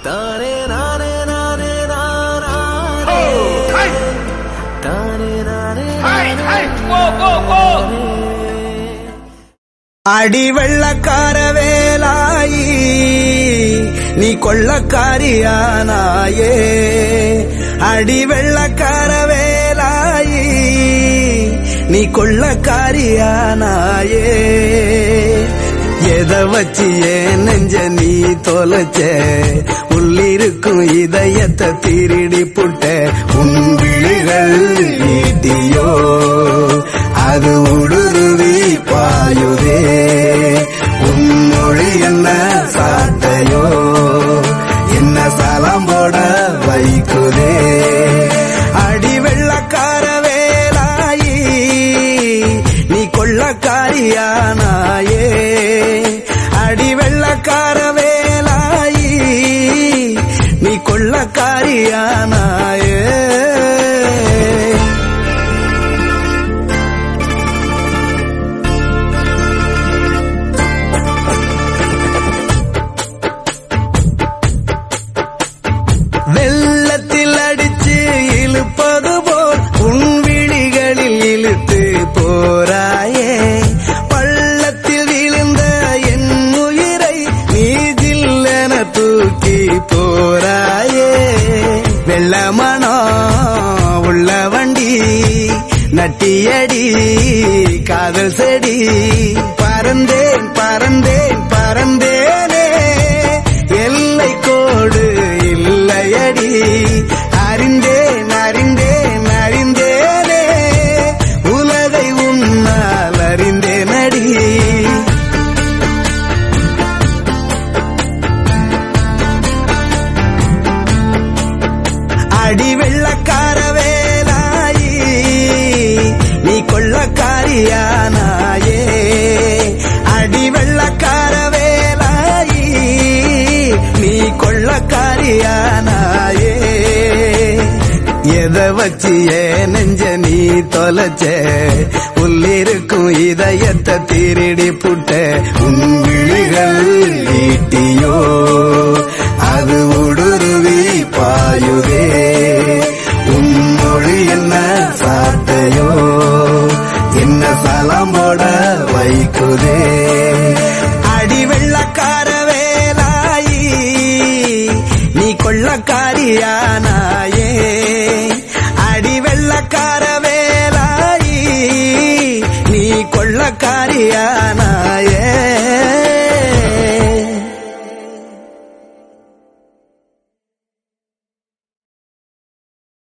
தானே நானே நானே நானே Hey! தானே நானே Hey! Hey! Whoa, whoa, whoa! அடி வெள்ளக்கார வேலாயி நீ கொள்ளக்காரியானாயே அடி வெள்ளக்கார வேலாயி நீ கொள்ளக்காரியானாயே எத வச்சு ஏன் நெஞ்ச நீ தொலைச்ச உள்ளிருக்கும் இதயத்தை திருடி புட்ட உன் விழிகள் நீட்டியோ அது உடுருவி பாயுதே உன் மொழி என்ன சாட்டையோ என்ன சலம் போட வைக்குதே அடி வெள்ளக்கார வேலாயி நீ கொள்ளக்காரியானாயே அடி வெள்ளக்கார வேலாயி நீ கொள்ளக்காரியானாயே வெள்ளத்தில் அடிச்சு இழுப்பது போல் உன் விழிகளில் இழுத்து போராயே பள்ளத்தில் விழுந்த என் உயிரை நீ ஜில்லென தூக்கி போராயே வெள்ளமனோ உள்ள வண்டி நட்டியடி காதல் செடி பறந்தேன் பறந்தேன் பறந்தேனே எல்லை கோடு இல்லையடி அறிந்தேன் அறிந்தேன் அறிந்தேனே உலகை உன்னால் அறிந்தேனடி அடி வெள்ளக்கார வேலாயி நீ கொள்ளக்காரியானாயே அடி வெள்ளக்கார வேலாயி நீ கொள்ளக்காரியானாயே எதை வச்சு ஏன் நெஞ்ச நீ தொலைச்ச உள்ளிருக்கும் இதயத்தை திருடி புட்ட உன் விழிகள் நீட்டி